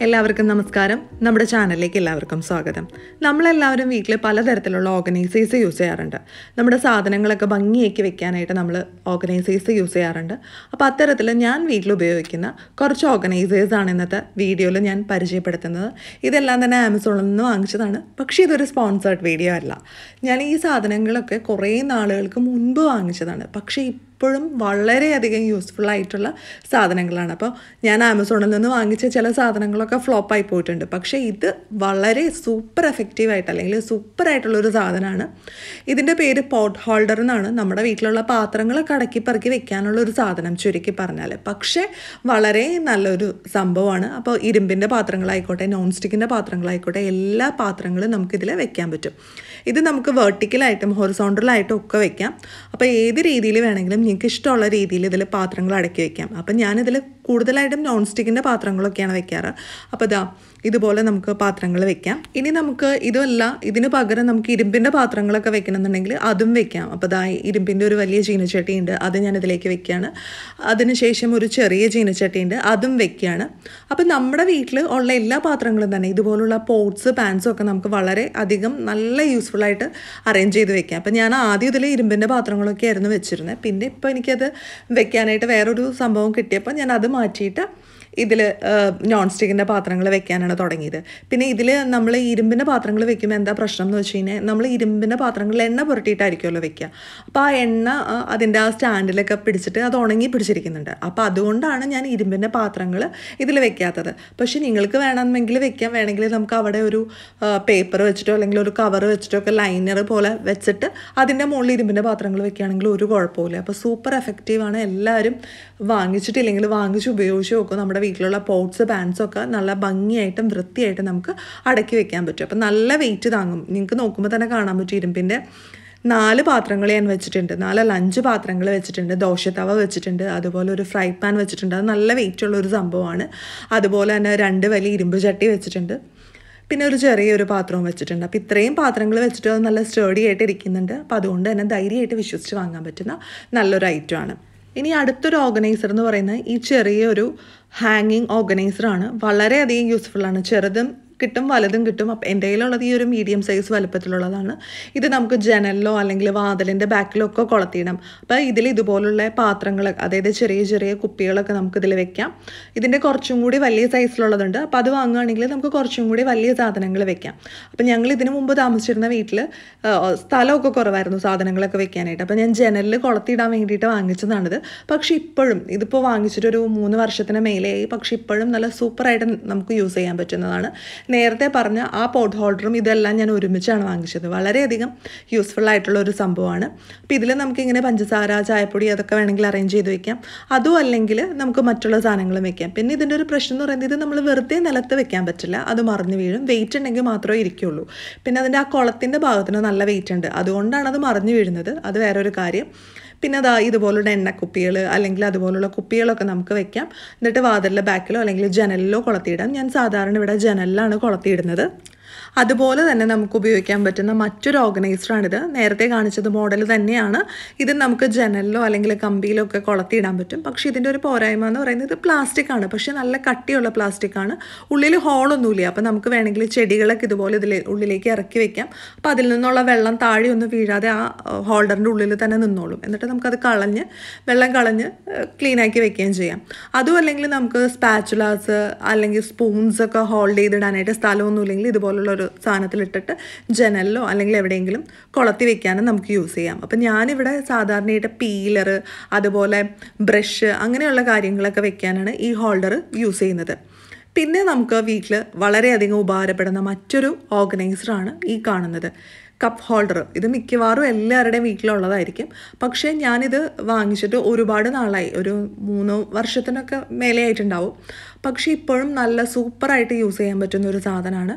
എല്ലാവർക്കും നമസ്കാരം നമ്മുടെ ചാനലിലേക്ക് എല്ലാവർക്കും സ്വാഗതം നമ്മളെല്ലാവരും വീട്ടിൽ പലതരത്തിലുള്ള ഓർഗനൈസേഴ്സ് യൂസ് ചെയ്യാറുണ്ട് നമ്മുടെ സാധനങ്ങളൊക്കെ ഭംഗിയാക്കി വെക്കാനായിട്ട് നമ്മൾ ഓർഗനൈസേഴ്സ് യൂസ് ചെയ്യാറുണ്ട് അപ്പോൾ അത്തരത്തിൽ ഞാൻ വീട്ടിൽ ഉപയോഗിക്കുന്ന കുറച്ച് ഓർഗനൈസേഴ്സ് ആണ് ഇന്നത്തെ വീഡിയോയിൽ ഞാൻ പരിചയപ്പെടുത്തുന്നത് ഇതെല്ലാം തന്നെ ആമസോണിൽ നിന്ന് വാങ്ങിച്ചതാണ് പക്ഷേ ഇതൊരു സ്പോൺസേർഡ് വീഡിയോ അല്ല ഞാൻ ഈ സാധനങ്ങളൊക്കെ കുറേ നാളുകൾക്ക് മുൻപ് വാങ്ങിച്ചതാണ് പക്ഷേ ഇപ്പോഴും വളരെയധികം യൂസ്ഫുൾ ആയിട്ടുള്ള സാധനങ്ങളാണ് അപ്പോൾ ഞാൻ ആമസോണിൽ നിന്ന് വാങ്ങിച്ച ചില സാധനങ്ങളൊക്കെ ഫ്ലോപ്പായി പോയിട്ടുണ്ട് പക്ഷേ ഇത് വളരെ സൂപ്പർ എഫക്റ്റീവായിട്ട് അല്ലെങ്കിൽ സൂപ്പർ ആയിട്ടുള്ളൊരു സാധനമാണ് ഇതിൻ്റെ പേര് പോട്ട് ഹോൾഡർ എന്നാണ് നമ്മുടെ വീട്ടിലുള്ള പാത്രങ്ങളൊക്കെ അടക്കി പെറുക്കി വെക്കാനുള്ള ഒരു സാധനം ചുരുക്കി പറഞ്ഞാൽ പക്ഷേ വളരെ നല്ലൊരു സംഭവമാണ് അപ്പോൾ ഇരുമ്പിൻ്റെ പാത്രങ്ങളായിക്കോട്ടെ നോൺ സ്റ്റിക്കിൻ്റെ പാത്രങ്ങളായിക്കോട്ടെ എല്ലാ പാത്രങ്ങളും നമുക്കിതിൽ വെക്കാൻ പറ്റും ഇത് നമുക്ക് വെർട്ടിക്കലായിട്ടും ഹൊറിസോണ്ടലായിട്ടും ഒക്കെ വെക്കാം അപ്പോൾ ഏത് രീതിയിൽ വേണമെങ്കിലും നിങ്ങൾക്ക് ഇഷ്ടമുള്ള രീതിയിൽ ഇതിൽ പാത്രങ്ങൾ അടക്കി വെക്കാം അപ്പം ഞാനിതിൽ കൂടുതലായിട്ടും നോൺ സ്റ്റിക്കിൻ്റെ പാത്രങ്ങളൊക്കെയാണ് വെക്കാറ് അപ്പോൾ ഇതാ ഇതുപോലെ നമുക്ക് പാത്രങ്ങൾ വെക്കാം ഇനി നമുക്ക് ഇതല്ല ഇതിന് പകരം നമുക്ക് ഇരുമ്പിൻ്റെ പാത്രങ്ങളൊക്കെ വെക്കണമെന്നുണ്ടെങ്കിൽ അതും വെക്കാം അപ്പോൾ ഇതാ ഇരുമ്പിൻ്റെ ഒരു വലിയ ചീനച്ചട്ടി ഉണ്ട് അത് ഞാൻ ഇതിലേക്ക് വെക്കുകയാണ് അതിനുശേഷം ഒരു ചെറിയ ചീനച്ചട്ടി ഉണ്ട് അതും വെക്കുകയാണ് അപ്പോൾ നമ്മുടെ വീട്ടിൽ ഉള്ള എല്ലാ പാത്രങ്ങളും തന്നെ ഇതുപോലുള്ള പോട്ട്സ് പാൻസും ഒക്കെ നമുക്ക് വളരെ അധികം നല്ല യൂസ്ഫുൾ ആയിട്ട് അറേഞ്ച് ചെയ്ത് വെക്കാം അപ്പോൾ ഞാൻ ആദ്യം ഇതിൽ ഇരുമ്പിൻ്റെ പാത്രങ്ങളൊക്കെ ആയിരുന്നു വെച്ചിരുന്നത് പിന്നെ ഇപ്പോൾ എനിക്കത് വെക്കാനായിട്ട് വേറൊരു സംഭവം കിട്ടിയപ്പോൾ ഞാൻ അത് മാറ്റിയിട്ട് ഇതിൽ നോൺ സ്റ്റിക്കിൻ്റെ പാത്രങ്ങൾ വെക്കാനാണ് തുടങ്ങിയത് പിന്നെ ഇതിൽ നമ്മൾ ഇരുമ്പിൻ്റെ പാത്രങ്ങൾ വെക്കുമ്പോൾ എന്താ പ്രശ്നം എന്ന് വെച്ച് കഴിഞ്ഞാൽ നമ്മൾ ഇരുമ്പിൻ്റെ പാത്രങ്ങളിൽ എണ്ണ പുരട്ടിയിട്ടായിരിക്കുമല്ലോ വെക്കുക അപ്പോൾ ആ എണ്ണ ആ, അതിൻ്റെ ആ സ്റ്റാൻഡിലൊക്കെ പിടിച്ചിട്ട് അത് ഉണങ്ങി പിടിച്ചിരിക്കുന്നുണ്ട് അപ്പോൾ അതുകൊണ്ടാണ് ഞാൻ ഇരുമ്പിൻ്റെ പാത്രങ്ങൾ ഇതിൽ വെക്കാത്തത് പക്ഷേ നിങ്ങൾക്ക് വേണമെങ്കിൽ വെക്കാൻ വേണമെങ്കിൽ നമുക്ക് അവിടെ ഒരു പേപ്പർ വെച്ചിട്ടോ അല്ലെങ്കിൽ ഒരു കവർ വെച്ചിട്ടോ ഒക്കെ ലൈനർ പോലെ വെച്ചിട്ട് അതിൻ്റെ മുകളിൽ ഇരുമ്പിൻ്റെ പാത്രങ്ങൾ വെക്കുകയാണെങ്കിൽ ഒരു കുഴപ്പമില്ല അപ്പോൾ സൂപ്പർ എഫക്റ്റീവാണ് എല്ലാവരും വാങ്ങിച്ചിട്ടില്ലെങ്കിൽ വാങ്ങിച്ച് ഉപയോഗിച്ച് നോക്കും നമ്മുടെ വീട്ടിലുള്ള പോട്ട്സ് പാൻസും ഒക്കെ നല്ല ഭംഗിയായിട്ടും വൃത്തിയായിട്ടും നമുക്ക് അടക്കി വെക്കാൻ പറ്റും അപ്പോൾ നല്ല വെയിറ്റ് താങ്ങും നിങ്ങൾക്ക് നോക്കുമ്പോൾ തന്നെ കാണാൻ പറ്റും ഇരുമ്പിൻ്റെ നാല് പാത്രങ്ങൾ ഞാൻ വെച്ചിട്ടുണ്ട് നാലല്ല അഞ്ച് പാത്രങ്ങൾ വെച്ചിട്ടുണ്ട് ദോശത്തവ വെച്ചിട്ടുണ്ട് അതുപോലെ ഒരു ഫ്രൈ പാൻ വെച്ചിട്ടുണ്ട് അത് നല്ല വെയിറ്റ് ഉള്ള ഒരു സംഭവമാണ് അതുപോലെ തന്നെ രണ്ട് വലിയ ഇരുമ്പ് ചട്ടി വെച്ചിട്ടുണ്ട് പിന്നെ ഒരു ചെറിയൊരു പാത്രവും വെച്ചിട്ടുണ്ട് അപ്പോൾ ഇത്രയും പാത്രങ്ങൾ വെച്ചിട്ട് അത് നല്ല സ്റ്റേഡി ആയിട്ട് ഇരിക്കുന്നുണ്ട് അപ്പോൾ അതുകൊണ്ട് തന്നെ ധൈര്യമായിട്ട് വിശ്വസിച്ച് വാങ്ങാൻ പറ്റുന്ന നല്ലൊരു ഐറ്റമാണ് ഇനി അടുത്തൊരു ഓർഗനൈസർ എന്ന് പറയുന്നത് ഈ ചെറിയൊരു ഹാങ്ങിങ് ഓർഗനൈസറാണ് വളരെയധികം യൂസ്ഫുൾ ആണ് ചെറുതും കിട്ടും വലുതും കിട്ടും അപ്പം എൻ്റെ കയ്യിലുള്ളത് ഈ ഒരു മീഡിയം സൈസ് വലുപ്പത്തിലുള്ളതാണ് ഇത് നമുക്ക് ജനലിലോ അല്ലെങ്കിൽ വാതിലിൻ്റെ ബാക്കിലോ ഒക്കെ കൊളത്തിയിടാം അപ്പോൾ ഇതിൽ ഇതുപോലുള്ള പാത്രങ്ങൾ അതായത് ചെറിയ ചെറിയ കുപ്പികളൊക്കെ നമുക്ക് ഇതിൽ വെക്കാം ഇതിൻ്റെ കുറച്ചും കൂടി വലിയ സൈസിലുള്ളതുണ്ട് അപ്പോൾ അത് വാങ്ങുകയാണെങ്കിൽ നമുക്ക് കുറച്ചും കൂടി വലിയ സാധനങ്ങൾ വെക്കാം അപ്പം ഞങ്ങൾ ഇതിനു മുമ്പ് താമസിച്ചിരുന്ന വീട്ടിൽ സ്ഥലമൊക്കെ കുറവായിരുന്നു സാധനങ്ങളൊക്കെ വെക്കാനായിട്ട് അപ്പോൾ ഞാൻ ജനലിൽ കൊളത്തിയിടാൻ വേണ്ടിയിട്ട് വാങ്ങിച്ചതാണിത് പക്ഷേ ഇപ്പോഴും ഇതിപ്പോൾ വാങ്ങിച്ചിട്ടൊരു മൂന്ന് വർഷത്തിന് മേലെയായി പക്ഷേ ഇപ്പോഴും നല്ല സൂപ്പറായിട്ട് നമുക്ക് യൂസ് ചെയ്യാൻ പറ്റുന്നതാണ് നേരത്തെ പറഞ്ഞ ആ പോട്ട് ഹോൾഡറും ഇതെല്ലാം ഞാൻ ഒരുമിച്ചാണ് വാങ്ങിച്ചത് വളരെയധികം യൂസ്ഫുൾ ആയിട്ടുള്ള ഒരു സംഭവമാണ് അപ്പോൾ ഇതിൽ നമുക്കിങ്ങനെ പഞ്ചസാര ചായപ്പൊടി അതൊക്കെ വേണമെങ്കിൽ അറേഞ്ച് ചെയ്ത് വെക്കാം അതും അല്ലെങ്കിൽ നമുക്ക് മറ്റുള്ള സാധനങ്ങളും വെക്കാം പിന്നെ ഇതിൻ്റെ ഒരു പ്രശ്നം എന്ന് പറയുന്നത് ഇത് നമ്മൾ വെറുതെ നിലത്ത് വെക്കാൻ പറ്റില്ല അത് മറിഞ്ഞു വീഴും വെയിറ്റ് ഉണ്ടെങ്കിൽ മാത്രമേ ഇരിക്കുള്ളൂ പിന്നെ അതിൻ്റെ ആ കുളത്തിൻ്റെ ഭാഗത്തിന് നല്ല വെയിറ്റ് ഉണ്ട് അതുകൊണ്ടാണ് അത് മറിഞ്ഞു വീഴുന്നത് അത് വേറൊരു കാര്യം പിന്നെ അതാ ഇതുപോലുള്ള എണ്ണക്കുപ്പികൾ അല്ലെങ്കിൽ അതുപോലുള്ള കുപ്പികളൊക്കെ നമുക്ക് വെക്കാം എന്നിട്ട് വാതിലിൻ്റെ ബാക്കിലോ അല്ലെങ്കിൽ ജനലിലോ കൊളത്തിയിടാം ഞാൻ സാധാരണ ഇവിടെ ജനലിലാണ് കൊളത്തിയിടുന്നത് അതുപോലെ തന്നെ നമുക്ക് ഉപയോഗിക്കാൻ പറ്റുന്ന മറ്റൊരു ഓർഗനൈസറാണിത് നേരത്തെ കാണിച്ചത് മോഡൽ തന്നെയാണ് ഇത് നമുക്ക് ജനലിലോ അല്ലെങ്കിൽ കമ്പിയിലോ ഒക്കെ കൊളത്തിയിടാൻ പറ്റും പക്ഷേ ഇതിൻ്റെ ഒരു പോരായ്മ എന്ന് പറയുന്നത് ഇത് പ്ലാസ്റ്റിക് ആണ് പക്ഷേ നല്ല കട്ടിയുള്ള പ്ലാസ്റ്റിക് ആണ് ഉള്ളിൽ ഹോളൊന്നുമില്ല അപ്പോൾ നമുക്ക് വേണമെങ്കിൽ ചെടികളൊക്കെ ഇതുപോലെ ഇതിൽ ഉള്ളിലേക്ക് ഇറക്കി വെക്കാം അപ്പോൾ അതിൽ നിന്നുള്ള വെള്ളം താഴെ ഒന്നും വീഴാതെ ആ ഹോൾഡറിൻ്റെ ഉള്ളിൽ തന്നെ നിന്നോളും എന്നിട്ട് നമുക്കത് കളഞ്ഞ് വെള്ളം കളഞ്ഞ് ക്ലീൻ ആക്കി വെക്കുകയും ചെയ്യാം അതും അല്ലെങ്കിൽ നമുക്ക് സ്പാച്ചുലാസ് അല്ലെങ്കിൽ സ്പൂൺസ് ഒക്കെ ഹോൾഡ് ചെയ്തിടാനായിട്ട് സ്ഥലമൊന്നുമില്ലെങ്കിൽ ഇതുപോലുള്ള ഒരു സാധനത്തിലിട്ടിട്ട് ജനലിലോ അല്ലെങ്കിൽ എവിടെയെങ്കിലും കൊളത്തി വെക്കാനും നമുക്ക് യൂസ് ചെയ്യാം അപ്പം ഞാനിവിടെ സാധാരണയായിട്ട് പീലർ അതുപോലെ ബ്രഷ് അങ്ങനെയുള്ള കാര്യങ്ങളൊക്കെ വെക്കാനാണ് ഈ ഹോൾഡർ യൂസ് ചെയ്യുന്നത് പിന്നെ നമുക്ക് വീട്ടിൽ വളരെയധികം ഉപകാരപ്പെടുന്ന മറ്റൊരു ഓർഗനൈസറാണ് ഈ കാണുന്നത് കപ്പ് ഹോൾഡർ ഇത് മിക്കവാറും എല്ലാവരുടെയും വീട്ടിലുള്ളതായിരിക്കും പക്ഷേ ഞാനിത് വാങ്ങിച്ചിട്ട് ഒരുപാട് നാളായി ഒരു മൂന്ന് വർഷത്തിനൊക്കെ മേലെ ആയിട്ടുണ്ടാവും പക്ഷേ ഇപ്പോഴും നല്ല സൂപ്പറായിട്ട് യൂസ് ചെയ്യാൻ പറ്റുന്ന ഒരു സാധനമാണ്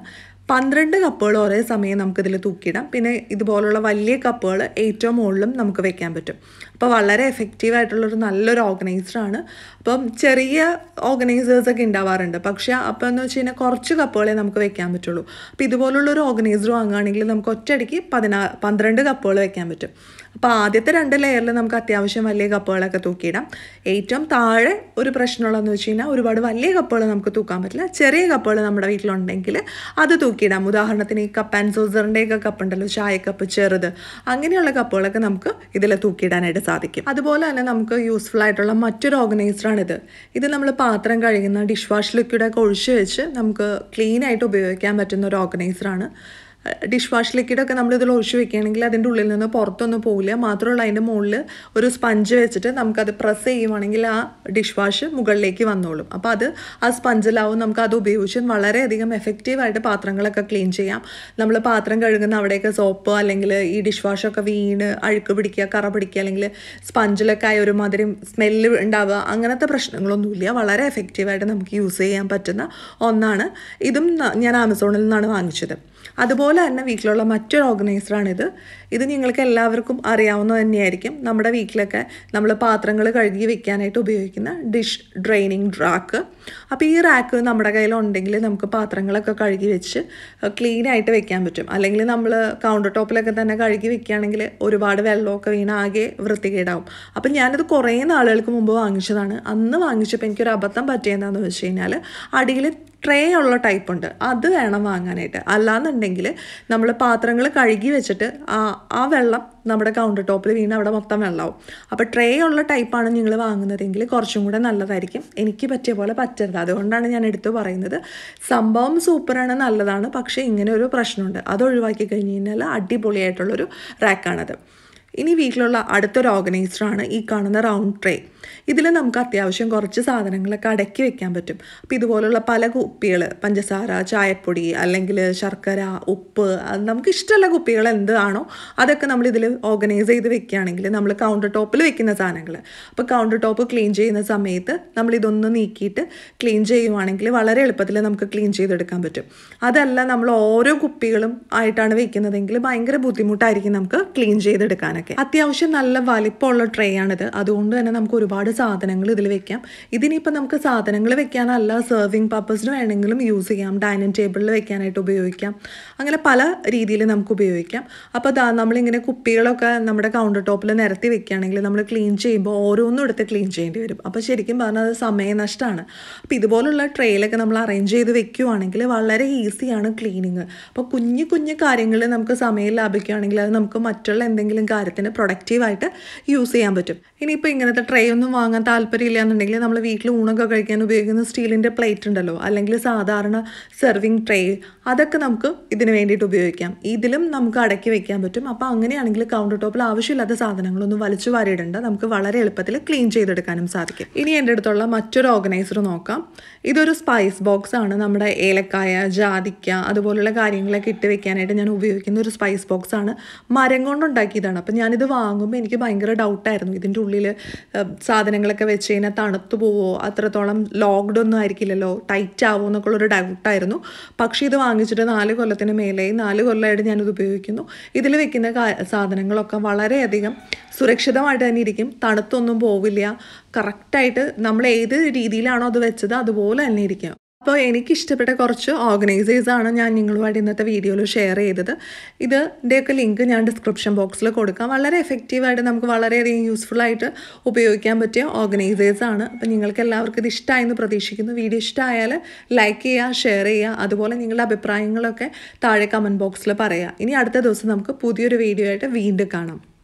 പന്ത്രണ്ട് കപ്പുകൾ ഒരേ സമയം നമുക്കിതിൽ തൂക്കിയിടാം പിന്നെ ഇതുപോലുള്ള വലിയ കപ്പുകൾ ഏറ്റവും മുകളിലും നമുക്ക് വെക്കാൻ പറ്റും അപ്പോൾ വളരെ എഫക്റ്റീവ് ആയിട്ടുള്ളൊരു നല്ലൊരു ഓർഗനൈസറാണ് അപ്പം ചെറിയ ഓർഗനൈസേഴ്സ് ഒക്കെ ഉണ്ടാവാറുണ്ട് പക്ഷേ അപ്പോൾ എന്ന് വെച്ച് കഴിഞ്ഞാൽ കുറച്ച് കപ്പുകളെ നമുക്ക് വെക്കാൻ പറ്റുള്ളൂ അപ്പോൾ ഇതുപോലുള്ളൊരു ഓർഗനൈസർ വാങ്ങുകയാണെങ്കിൽ നമുക്ക് ഒറ്റയടിക്ക് പതിനാ പന്ത്രണ്ട് കപ്പുകൾ വെക്കാൻ പറ്റും അപ്പോൾ ആദ്യത്തെ രണ്ട് ലെയറിൽ നമുക്ക് അത്യാവശ്യം വലിയ കപ്പുകളൊക്കെ തൂക്കിയിടാം ഏറ്റവും താഴെ ഒരു പ്രശ്നമുള്ളതെന്ന് വെച്ച് കഴിഞ്ഞാൽ ഒരുപാട് വലിയ കപ്പുകൾ നമുക്ക് തൂക്കാൻ പറ്റില്ല ചെറിയ കപ്പുകൾ നമ്മുടെ വീട്ടിലുണ്ടെങ്കിൽ അത് തൂക്കിയിടാം ഉദാഹരണത്തിന് ഈ കപ്പ് ആൻഡ് സോസറിൻ്റെയൊക്കെ കപ്പ് ഉണ്ടല്ലോ ചായക്കപ്പ് ചെറുത് അങ്ങനെയുള്ള കപ്പുകളൊക്കെ നമുക്ക് ഇതിൽ തൂക്കിയിടാനായിട്ട് സാധിക്കും അതുപോലെ തന്നെ നമുക്ക് യൂസ്ഫുൾ ആയിട്ടുള്ള മറ്റൊരു ഓർഗനൈസറാണിത് ഇത് നമ്മൾ പാത്രം കഴുകുന്ന ഡിഷ് വാഷ് ലിക്വിഡൊക്കെ ഒഴിച്ച് വെച്ച് നമുക്ക് ക്ലീൻ ആയിട്ട് ഉപയോഗിക്കാൻ പറ്റുന്ന ഒരു ഓർഗനൈസറാണ് ഡിഷ് വാഷ് ലിക്വിഡൊക്കെ നമ്മൾ ഇതിൽ ഒഴിച്ച് വെക്കുകയാണെങ്കിൽ അതിൻ്റെ ഉള്ളിൽ നിന്ന് പുറത്തൊന്നും പോവില്ല മാത്രമല്ല അതിൻ്റെ മുകളിൽ ഒരു സ്പഞ്ച് വെച്ചിട്ട് നമുക്കത് പ്രസ് ചെയ്യുവാണെങ്കിൽ ആ ഡിഷ് വാഷ് മുകളിലേക്ക് വന്നോളും അപ്പോൾ അത് ആ സ്പഞ്ചിലാവും നമുക്ക് അത് ഉപയോഗിച്ച് വളരെയധികം എഫക്റ്റീവായിട്ട് പാത്രങ്ങളൊക്കെ ക്ലീൻ ചെയ്യാം നമ്മൾ പാത്രം കഴുകുന്ന അവിടെയൊക്കെ സോപ്പ് അല്ലെങ്കിൽ ഈ ഡിഷ് വാഷൊക്കെ വീണ് അഴുക്ക് പിടിക്കുക കറ പിടിക്കുക അല്ലെങ്കിൽ സ്പഞ്ചിലൊക്കെ ആയ ഒരുമാതിരി സ്മെല്ല് ഉണ്ടാവുക അങ്ങനത്തെ പ്രശ്നങ്ങളൊന്നുമില്ല വളരെ എഫക്റ്റീവായിട്ട് നമുക്ക് യൂസ് ചെയ്യാൻ പറ്റുന്ന ഒന്നാണ് ഇതും ഞാൻ ആമസോണിൽ നിന്നാണ് വാങ്ങിച്ചത് അതുപോലെ തന്നെ വീട്ടിലുള്ള മറ്റൊരു ഓർഗനൈസറാണിത് ഇത് നിങ്ങൾക്ക് എല്ലാവർക്കും അറിയാവുന്ന തന്നെയായിരിക്കും നമ്മുടെ വീട്ടിലൊക്കെ നമ്മൾ പാത്രങ്ങൾ കഴുകി വെക്കാനായിട്ട് ഉപയോഗിക്കുന്ന ഡിഷ് ഡ്രെയിനിങ് റാക്ക് അപ്പോൾ ഈ റാക്ക് നമ്മുടെ കയ്യിലുണ്ടെങ്കിൽ നമുക്ക് പാത്രങ്ങളൊക്കെ കഴുകി വെച്ച് ക്ലീൻ ആയിട്ട് വെക്കാൻ പറ്റും അല്ലെങ്കിൽ നമ്മൾ കൗണ്ടർ ടോപ്പിലൊക്കെ തന്നെ കഴുകി വെക്കുകയാണെങ്കിൽ ഒരുപാട് വെള്ളമൊക്കെ വീണ് ആകെ വൃത്തികേടാവും അപ്പം ഞാനിത് കുറേ നാളുകൾക്ക് മുമ്പ് വാങ്ങിച്ചതാണ് അന്ന് വാങ്ങിച്ചപ്പോൾ എനിക്കൊരു അബദ്ധം പറ്റിയെന്താണെന്ന് വെച്ച് കഴിഞ്ഞാൽ അടിയിൽ ട്രേ ഉള്ള ടൈപ്പ് ഉണ്ട് അത് വേണം വാങ്ങാനായിട്ട് അല്ലാന്നുണ്ടെങ്കിൽ നമ്മൾ പാത്രങ്ങൾ കഴുകി വെച്ചിട്ട് ആ ആ വെള്ളം നമ്മുടെ കൗണ്ടർ ടോപ്പിൽ വീണ് അവിടെ മൊത്തം വെള്ളമാവും അപ്പോൾ ട്രേ ഉള്ള ടൈപ്പാണ് നിങ്ങൾ വാങ്ങുന്നതെങ്കിൽ കുറച്ചും കൂടെ നല്ലതായിരിക്കും എനിക്ക് പറ്റിയ പോലെ പറ്റരുത് അതുകൊണ്ടാണ് ഞാൻ എടുത്തു പറയുന്നത് സംഭവം സൂപ്പറാണ് നല്ലതാണ് പക്ഷേ ഇങ്ങനെ ഒരു പ്രശ്നമുണ്ട് അത് ഒഴിവാക്കി കഴിഞ്ഞ് കഴിഞ്ഞാൽ അടിപൊളിയായിട്ടുള്ളൊരു റാക്കാണത് ഇനി വീട്ടിലുള്ള അടുത്തൊരു ഓർഗനൈസറാണ് ഈ കാണുന്ന റൗണ്ട് ട്രേ ഇതിൽ നമുക്ക് അത്യാവശ്യം കുറച്ച് സാധനങ്ങളൊക്കെ അടക്കി വെക്കാൻ പറ്റും അപ്പോൾ ഇതുപോലുള്ള പല കുപ്പികൾ പഞ്ചസാര ചായപ്പൊടി അല്ലെങ്കിൽ ശർക്കര ഉപ്പ് അത് നമുക്ക് ഇഷ്ടമുള്ള കുപ്പികൾ എന്താണോ അതൊക്കെ നമ്മൾ ഇതിൽ ഓർഗനൈസ് ചെയ്ത് വെക്കുകയാണെങ്കിൽ നമ്മൾ കൗണ്ടർ ടോപ്പിൽ വെക്കുന്ന സാധനങ്ങൾ അപ്പോൾ കൗണ്ടർ ടോപ്പ് ക്ലീൻ ചെയ്യുന്ന സമയത്ത് നമ്മൾ ഇതൊന്ന് നീക്കിയിട്ട് ക്ലീൻ ചെയ്യുവാണെങ്കിൽ വളരെ എളുപ്പത്തിൽ നമുക്ക് ക്ലീൻ ചെയ്തെടുക്കാൻ പറ്റും അതല്ല നമ്മൾ ഓരോ കുപ്പികളും ആയിട്ടാണ് വെക്കുന്നതെങ്കിൽ ഭയങ്കര ബുദ്ധിമുട്ടായിരിക്കും നമുക്ക് ക്ലീൻ ചെയ്തെടുക്കാനൊക്കെ അത്യാവശ്യം നല്ല വലിപ്പമുള്ള ട്രേ ആണിത് അതുകൊണ്ട് തന്നെ നമുക്ക് ഒരുപാട് സാധനങ്ങൾ ഇതിൽ വെക്കാം ഇതിനിപ്പോൾ നമുക്ക് സാധനങ്ങൾ വെക്കാനല്ല സെർവിങ് പർപ്പസിന് വേണമെങ്കിലും യൂസ് ചെയ്യാം ഡൈനിങ് ടേബിളിൽ വെക്കാനായിട്ട് ഉപയോഗിക്കാം അങ്ങനെ പല രീതിയിൽ നമുക്ക് ഉപയോഗിക്കാം അപ്പോൾ ദാ നമ്മളിങ്ങനെ കുപ്പികളൊക്കെ നമ്മുടെ കൗണ്ടർ ടോപ്പിൽ നിരത്തി വെക്കുകയാണെങ്കിൽ നമ്മൾ ക്ലീൻ ചെയ്യുമ്പോൾ ഓരോന്നും എടുത്ത് ക്ലീൻ ചെയ്യേണ്ടി വരും അപ്പോൾ ശരിക്കും പറഞ്ഞാൽ അത് സമയനഷ്ടമാണ് അപ്പോൾ ഇതുപോലുള്ള ട്രെയിലൊക്കെ നമ്മൾ അറേഞ്ച് ചെയ്ത് വെക്കുകയാണെങ്കിൽ വളരെ ഈസിയാണ് ക്ലീനിങ് അപ്പോൾ കുഞ്ഞു കുഞ്ഞു കാര്യങ്ങൾ നമുക്ക് സമയം ലാഭിക്കുകയാണെങ്കിൽ അത് നമുക്ക് മറ്റുള്ള എന്തെങ്കിലും കാര്യത്തിന് പ്രൊഡക്റ്റീവായിട്ട് യൂസ് ചെയ്യാൻ പറ്റും ഇനിയിപ്പോൾ ഇങ്ങനത്തെ ട്രേ ഒന്നും വാങ്ങാൻ താല്പര്യമില്ല എന്നുണ്ടെങ്കിൽ നമ്മൾ വീട്ടിൽ ഊണൊക്കെ കഴിക്കാൻ ഉപയോഗിക്കുന്ന സ്റ്റീലിൻ്റെ പ്ലേറ്റ് ഉണ്ടല്ലോ അല്ലെങ്കിൽ സാധാരണ സെർവിങ് ട്രേ അതൊക്കെ നമുക്ക് ഇതിന് വേണ്ടിയിട്ട് ഉപയോഗിക്കാം ഇതിലും നമുക്ക് അടക്കി വെക്കാൻ പറ്റും അപ്പോൾ അങ്ങനെയാണെങ്കിൽ കൗണ്ടർ ടോപ്പിൽ ആവശ്യമില്ലാത്ത സാധനങ്ങളൊന്നും വലിച്ചു വാരിയിടണ്ട നമുക്ക് വളരെ എളുപ്പത്തിൽ ക്ലീൻ ചെയ്തെടുക്കാനും സാധിക്കും ഇനി എൻ്റെ അടുത്തുള്ള മറ്റൊരു ഓർഗനൈസർ നോക്കാം ഇതൊരു സ്പൈസ് ബോക്സ് ആണ് നമ്മുടെ ഏലക്കായ ജാതിക്ക അതുപോലുള്ള കാര്യങ്ങളൊക്കെ ഇട്ട് വെക്കാനായിട്ട് ഞാൻ ഉപയോഗിക്കുന്ന ഒരു സ്പൈസ് ബോക്സ് ആണ് മരം കൊണ്ടുണ്ടാക്കിയതാണ് അപ്പം ഞാനിത് വാങ്ങുമ്പോൾ എനിക്ക് ഭയങ്കര ഡൗട്ടായിരുന്നു ഇതിൻ്റെ ഉള്ളിൽ സാധനങ്ങളൊക്കെ വെച്ച് കഴിഞ്ഞാൽ തണുത്തു പോവോ അത്രത്തോളം ലോക്ക്ഡ് ഒന്നും ആയിരിക്കില്ലല്ലോ ടൈറ്റ് ആവുമോ എന്നൊക്കെയുള്ളൊരു ഡൗട്ടായിരുന്നു പക്ഷേ ഇത് വാങ്ങിച്ചിട്ട് നാല് കൊല്ലത്തിന് മേലെ നാല് കൊല്ലമായിട്ട് ഞാനിത് ഉപയോഗിക്കുന്നു ഇതിൽ വെക്കുന്ന സാധനങ്ങളൊക്കെ വളരെയധികം സുരക്ഷിതമായിട്ട് തന്നെ ഇരിക്കും തണുത്തൊന്നും പോവില്ല കറക്റ്റായിട്ട് നമ്മൾ ഏത് രീതിയിലാണോ അത് വെച്ചത് അതുപോലെ തന്നെ ഇരിക്കും അപ്പോൾ എനിക്കിഷ്ടപ്പെട്ട കുറച്ച് ഓർഗനൈസേഴ്സാണ് ഞാൻ നിങ്ങളുമായിട്ട് ഇന്നത്തെ വീഡിയോയിൽ ഷെയർ ചെയ്തത് ഇതിൻ്റെയൊക്കെ ലിങ്ക് ഞാൻ ഡിസ്ക്രിപ്ഷൻ ബോക്സിൽ കൊടുക്കാം വളരെ എഫക്റ്റീവായിട്ട് നമുക്ക് വളരെയധികം യൂസ്ഫുൾ ആയിട്ട് ഉപയോഗിക്കാൻ പറ്റിയ ഓർഗനൈസേഴ്സാണ് അപ്പോൾ നിങ്ങൾക്ക് എല്ലാവർക്കും ഇത് ഇഷ്ടമായെന്ന് പ്രതീക്ഷിക്കുന്നു വീഡിയോ ഇഷ്ടമായാൽ ലൈക്ക് ചെയ്യുക ഷെയർ ചെയ്യുക അതുപോലെ നിങ്ങളുടെ അഭിപ്രായങ്ങളൊക്കെ താഴെ കമൻറ്റ് ബോക്സിൽ പറയുക ഇനി അടുത്ത ദിവസം നമുക്ക് പുതിയൊരു വീഡിയോ ആയിട്ട് വീണ്ടും കാണാം